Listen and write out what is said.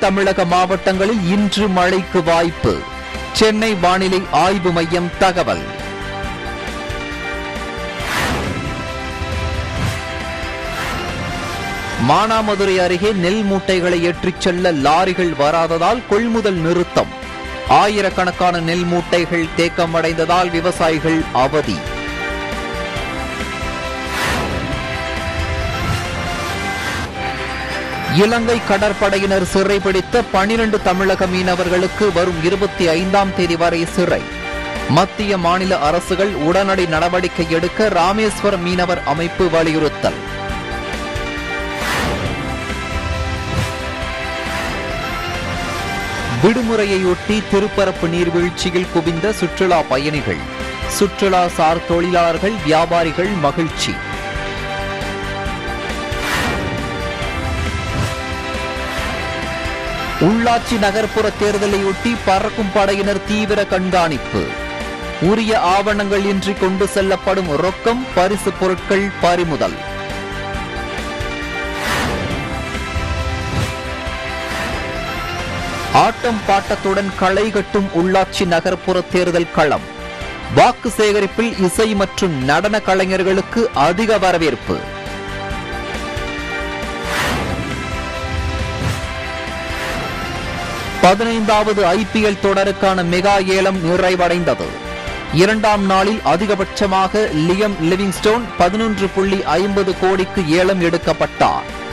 தமிழக மாவட்டங்களில் இன்று மழைக்கு வாய்ப்பு சென்னை வானிலை ஆய்வு மையம் தகவல் மானாமதுரை அருகே நெல் மூட்டைகளை ஏற்றிச் செல்ல லாரிகள் வராததால் கொள்முதல் நிறுத்தம் ஆயிரக்கணக்கான நெல் மூட்டைகள் தேக்கமடைந்ததால் விவசாயிகள் அவதி இலங்கை கடற்படையினர் சிறைபிடித்த பனிரண்டு தமிழக மீனவர்களுக்கு வரும் இருபத்தி ஐந்தாம் தேதி வரை சிறை மத்திய மாநில அரசுகள் உடனடி நடவடிக்கை எடுக்க ராமேஸ்வரம் மீனவர் அமைப்பு வலியுறுத்தல் விடுமுறையொட்டி திருப்பரப்பு நீர்வீழ்ச்சியில் குவிந்த சுற்றுலா பயணிகள் சுற்றுலா சார் தொழிலாளர்கள் வியாபாரிகள் மகிழ்ச்சி உள்ளாட்சி நகர்ப்புற தேர்தலையொட்டி பறக்கும் படையினர் தீவிர கண்காணிப்பு உரிய ஆவணங்கள் இன்றி கொண்டு செல்லப்படும் ரொக்கம் பரிசு பொருட்கள் பறிமுதல் ஆட்டம் பாட்டத்துடன் களை கட்டும் உள்ளாட்சி நகர்ப்புற தேர்தல் களம் வாக்கு சேகரிப்பில் இசை மற்றும் நடன கலைஞர்களுக்கு அதிக வரவேற்பு பதினைந்தாவது ஐபிஎல் தொடருக்கான மெகா ஏலம் நிறைவடைந்தது இரண்டாம் நாளில் அதிகபட்சமாக லியம் லிவிங்ஸ்டோன் பதினொன்று புள்ளி ஐம்பது கோடிக்கு ஏலம் எடுக்கப்பட்டார்